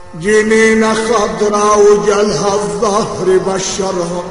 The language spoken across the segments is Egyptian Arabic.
جنينة خضرا وجالها الظهر بشرها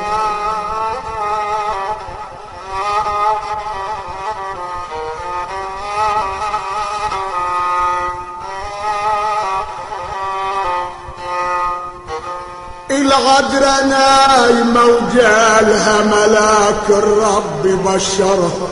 الغدرة نايمة وجالها ملاك الرب بشرها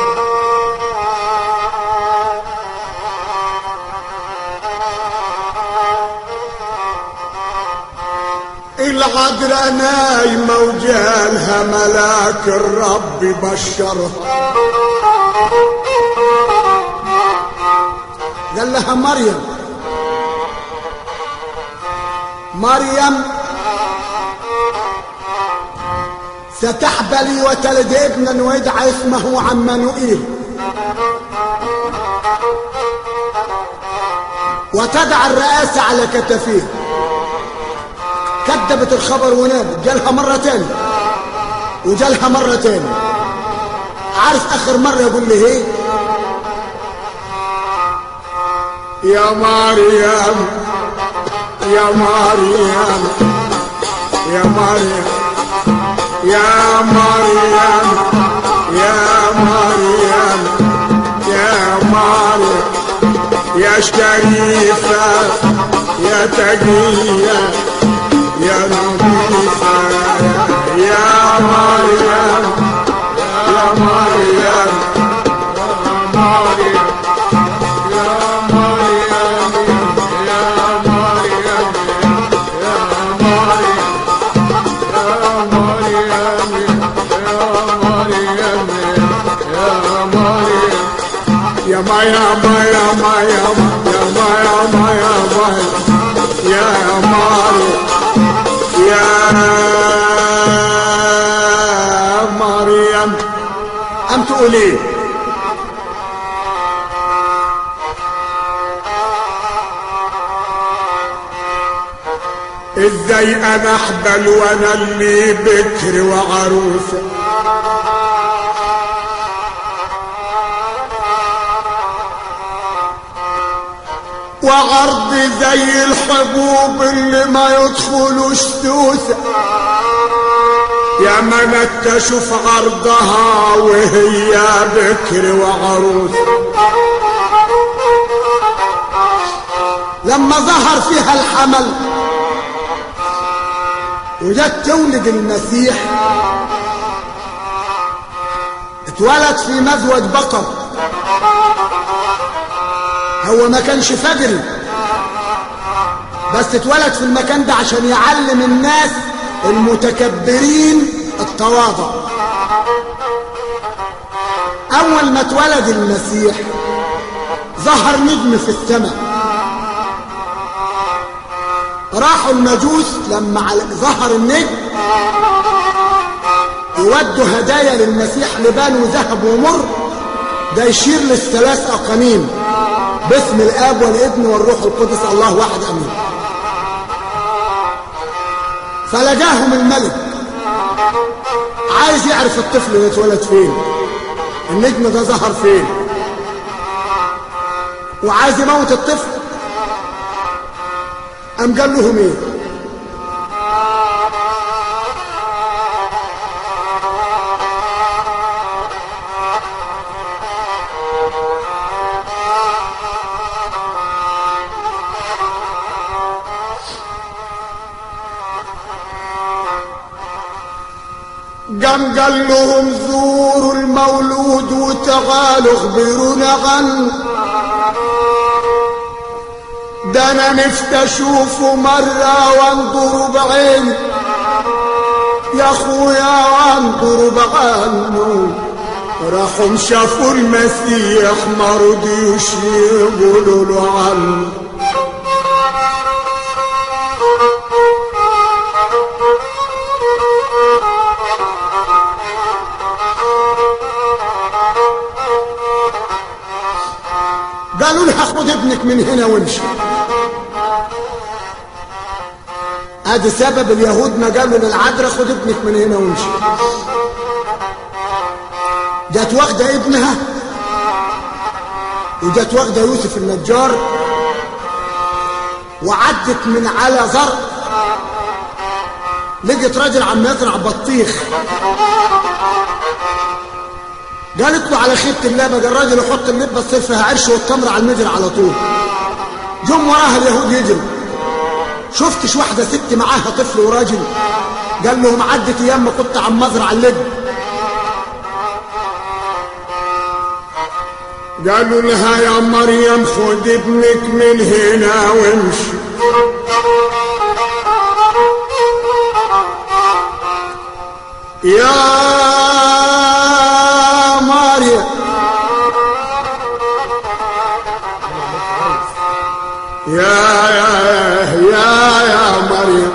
الغدرة نايمة وجالها ملاك الرب بشرها قال لها مريم مريم ستحبلي وتلد ابنا ويدعى اسمه عمانوئيل وتدعى الرئاسة على كتفيه كذبت الخبر ونامت جالها مرة تاني وجالها مرة تاني عارف آخر مرة يقول لي ايه يا مريم يا مريم يا مريم يا مريم يا مريم يا مريم يا شريفة يا تقية يا نظيفة يا مريم يا مريم يا مريم يا مريم يا مريم يا مريم يا ما يا ما يا ما يا ما يا ما يا ما يا ما يا ماري يا مريم أم تقولي ازاي انا احبل وانا اللي بكر وعروسه وعرض زي الحبوب اللي ما يدخلوش سوسه يا منك تشوف عرضها وهي بكر وعروسه لما ظهر فيها الحمل وجت تولد المسيح اتولد في مزود بقر هو ما كانش فجري بس اتولد في المكان ده عشان يعلم الناس المتكبرين التواضع اول ما اتولد المسيح ظهر نجم في السماء راحوا المجوس لما على- ظهر النجم يودوا هدايا للمسيح لبان وذهب ومر ده يشير للثلاث اقانيم باسم الاب والابن والروح القدس الله واحد امين فلجاهم الملك عايز يعرف الطفل اللي اتولد فين النجم ده ظهر فين وعايز يموت الطفل قام قال لهم ايه قام قال لهم زوروا المولود وتعالوا اخبرونا عنه ده انا نفت اشوفه مرة وانظر بعيني يا اخويا وانظر بعينه راحوا شافوا المسيح ما رضيوش يقولوا له عنه قالوا لها خد ابنك من هنا وامشي ادي سبب اليهود ما قالوا للعذراء خد ابنك من هنا وامشي جت واخده ابنها وجت واخده يوسف النجار وعدت من على زرع لقيت راجل عم يزرع بطيخ قالت له على خيبة الله بقى الراجل يحط اللبة تصير فيها عرش والتمر على المجر على طول جم وراها اليهود يجروا شفتش واحدة ست معاها طفل وراجل قال لهم عدت ايام ما كنت عم ازرع اللب قالوا لها يا مريم خد ابنك من هنا وامشي يا مريم يا يا يا يا مريم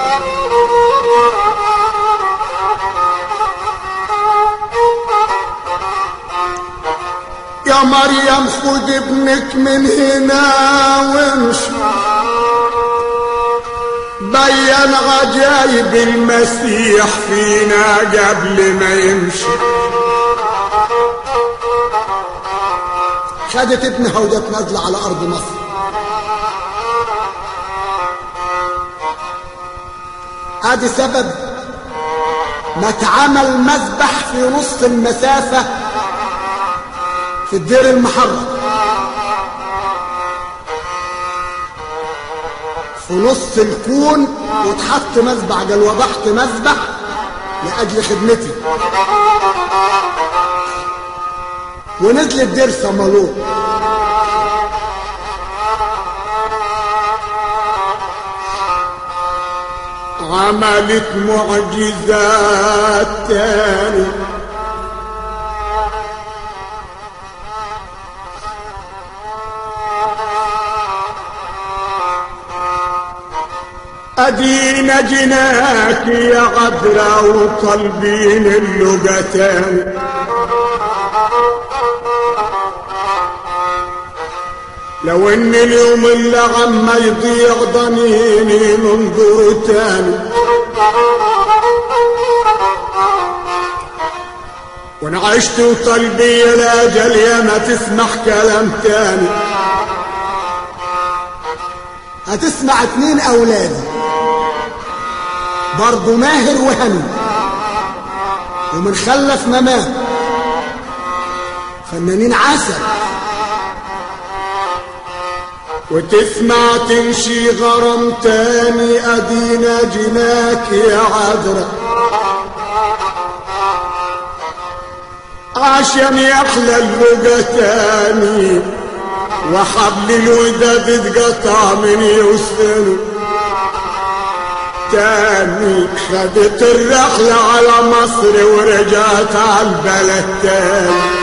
يا مريم خد ابنك من هنا وامشي بين عجايب المسيح فينا قبل ما يمشي خدت ابنها وجت نازله على ارض مصر ادي سبب ما اتعمل مذبح في نص المسافه في الدير المحرم في نص الكون واتحط مذبح قال وضحت مذبح لاجل خدمتي ونزلت دير صمالوط عملت معجزات تاني أدينا جناك يا غدرة وطالبين اللقتان لو ان اليوم اللي عما يضيع ضنيني منظور تاني وانا عشت وقلبي الاجل يا ما تسمح كلام تاني هتسمع اتنين اولادي برضه ماهر وهني ومن خلف ممات فنانين عسل وتسمع تمشي غرام تاني ادينا جناك يا عذرا عشان يحلى اللقى تاني وحبل الوداد اتقطع من يوسفنه تاني خدت الرحلة على مصر ورجعت على البلد تاني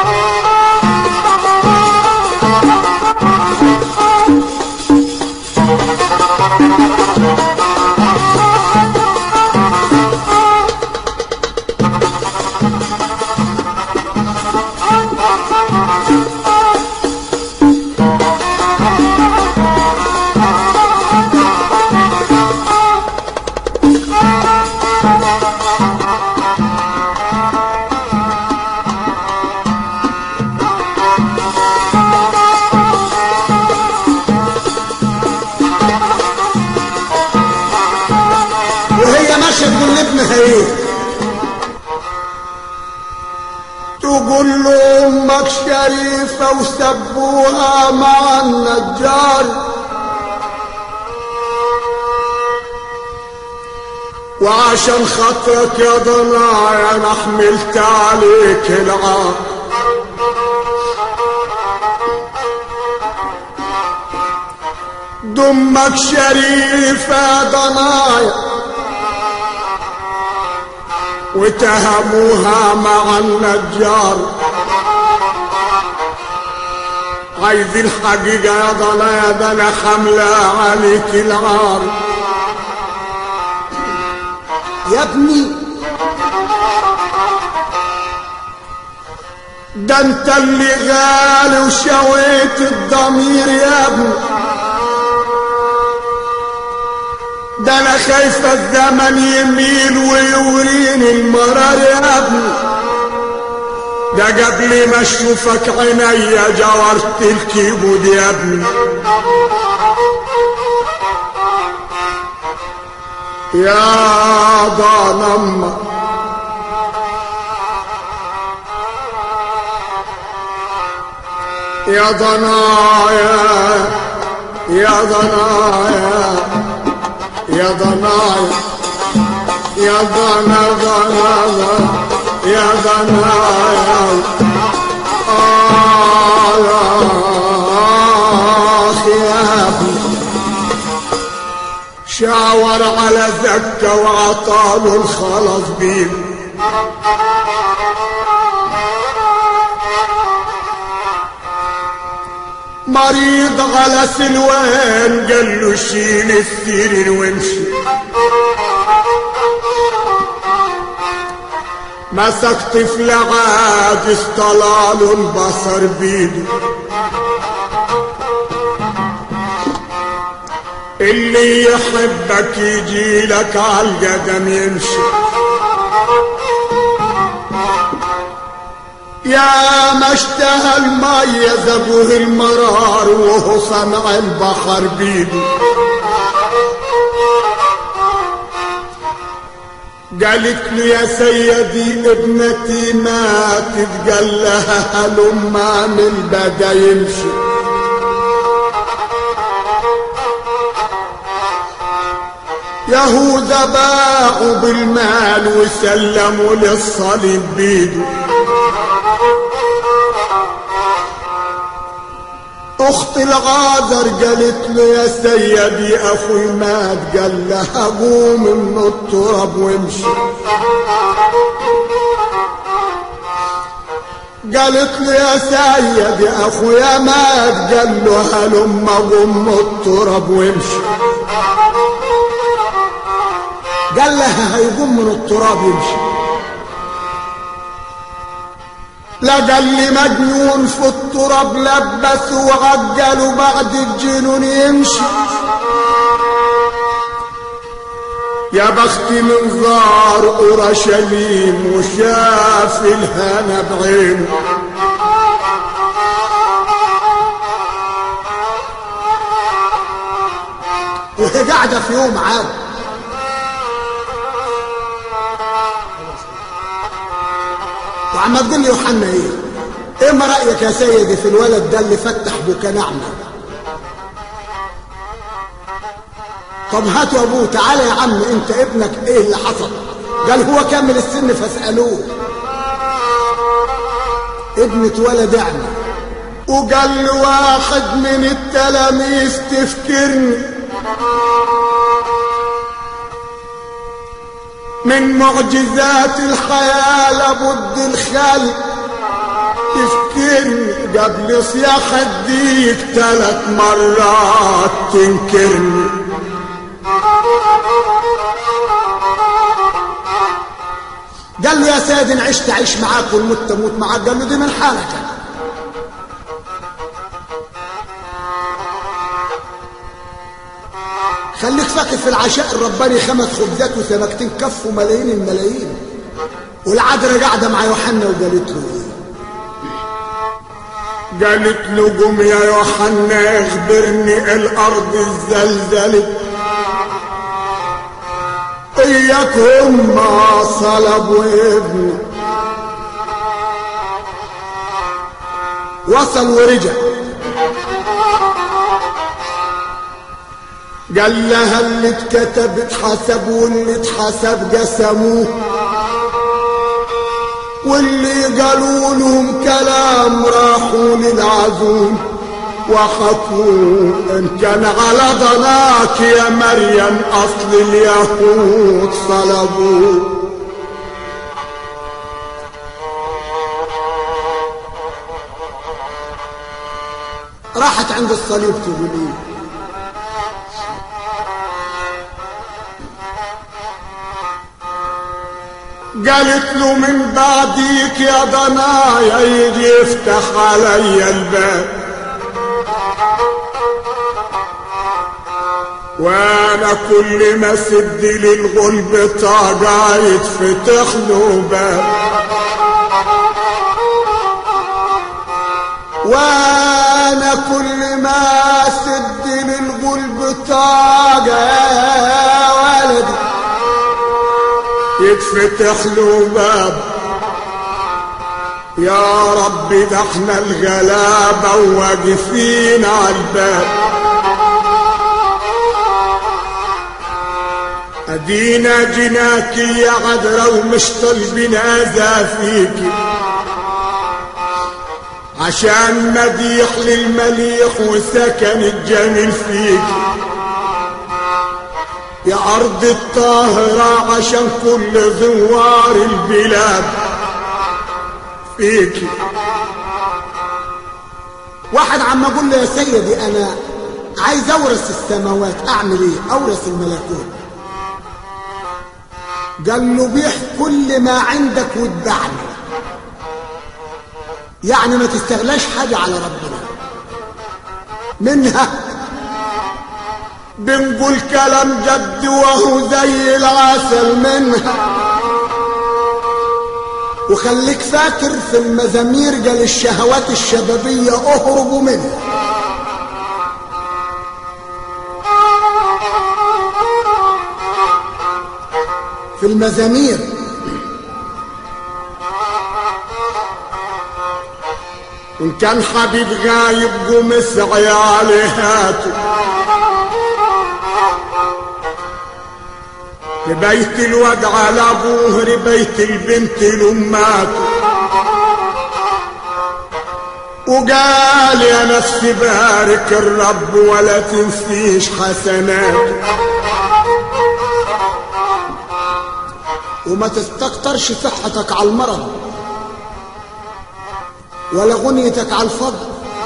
وهي ماشيه تقول لابنها ايه تقول له امك شريفة وسبوها مع النجار وعشان خاطرك يا ضنايا انا حملت عليك العار دمك شريفة ضنايا واتهموها مع النجار عايز الحقيقة يا ضنايا ده انا حملة عليك العار يا ابني ده انت اللي غالي وشويت الضمير يا ابني ده انا خايفة الزمن يميل ويوريني المرار يا ابني ده قبل ما اشوفك عينيا جورت الكيبود يا ابني يا ضنم يا ضنايا يا ضنايا يا ضنايا يا ضنا ضنا ضنا يا ضنايا آه يا أخي شاور على زكة وعطاله الخلص بيه مريض على سلوان قال له شيل السرير وامشي مسك طفل عاد استلاله البصر بيده اللي يحبك يجي لك على القدم يمشي يا ما اشتهى المية ذبوه المرار وهو صنع البحر بيده قالت له يا سيدي ابنتي ماتت قال لها هلم من بدا يمشي يهوذا باعوا بالمال وسلموا للصليب بيده اخت الغادر قالت له يا سيدي اخوي مات قال لها قوم من التراب وامشي قالت له يا سيدي اخويا مات قال له هلم قوم التراب وامشي قال لها هيقوم من التراب يمشي لا قال لي مجنون في التراب لبس وعجل وبعد الجنون يمشي يا بخت من زار اورشليم وشاف الهنا بعينه وهي قاعدة في يوم عاد وعم تقول لي يوحنا ايه ايه ما رأيك يا سيدي في الولد ده اللي فتح بك نعمة طب هاتوا ابوه تعالى يا عم انت ابنك ايه اللي حصل قال هو كامل السن فاسألوه ابن اتولد اعمى وقال له واحد من التلاميذ تفكرني من معجزات الحياة لابد الخلق تفكرني قبل صياح الديك ثلاث مرات تنكرني قال له يا سيدي إن عشت عيش معاك والمت موت معاك قال له دي من حالك أنا. خليك فاكر في العشاء الرباني خمس خبزات وسمكتين كفوا ملايين الملايين والعذراء قاعده مع يوحنا وقالت له ايه قالت له قم يا يوحنا اخبرني الارض الزلزلت اياك هم صلبوا ابني وصل ورجع قال لها اللي اتكتب اتحسب واللي اتحسب قسموه واللي قالوا لهم كلام راحوا للعزوم وحكوا ان كان على ضناك يا مريم اصل اليهود صلبوه راحت عند الصليب تقول ايه قالت له من بعديك يا ضنايا يجي يفتح علي الباب وانا كل ما سد للغلب طاقة يتفتح له باب وانا كل ما سد للغلب طاقة يا ولدي يتفتح له باب يا رب ده احنا الغلابة واقفين على الباب ادينا جناكي يا عذرا ومش طالبين اذى فيكي عشان مديح للمليح وسكن الجميل فيكي يا أرض الطاهرة عشان كل زوار البلاد فيكي واحد عم اقول له يا سيدي انا عايز اورث السماوات اعمل ايه اورث الملكوت قال له بيح كل ما عندك واتبعني يعني ما تستغلاش حاجة على ربنا منها بنقول كلام جد وهو زي العسل منها وخليك فاكر في المزامير قال الشهوات الشبابية اهربوا منها في المزامير وان كان حبيب غايب قوم اسعي عليه هاته لبيت الواد على ابوه لبيت البنت لاماته وقال يا نفسي بارك الرب ولا تنسيش حسناته وما تستكترش صحتك على المرض ولا غنيتك على الفضل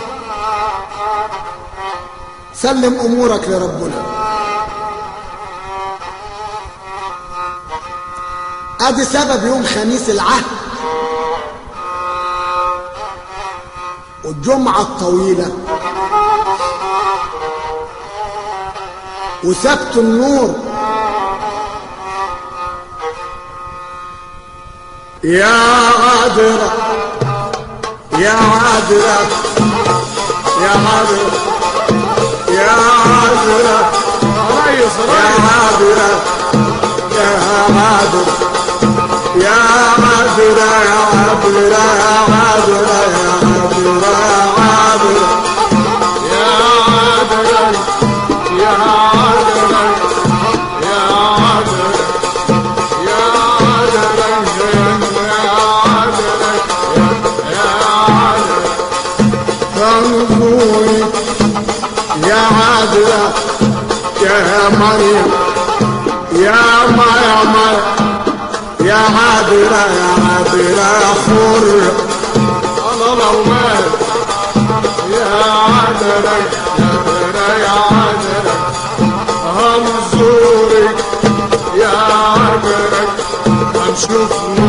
سلم امورك لربنا ادي سبب يوم خميس العهد والجمعة الطويلة وسبت النور يا عذرة يا عذرة يا عذرة يا عذرة ريس يا ريس عذرة يا عذرة يا عذرة يا عذرة يا عذرة يا عذرة يا عدل يا عدل يا عدل يا عدل يا عدل فانظري يا عذرة يا مريم يا مريم يا عذرة يا عذرة حر انا لو مات يا عدل يا عدل يا عدل هنزورك يا عدل هنشوف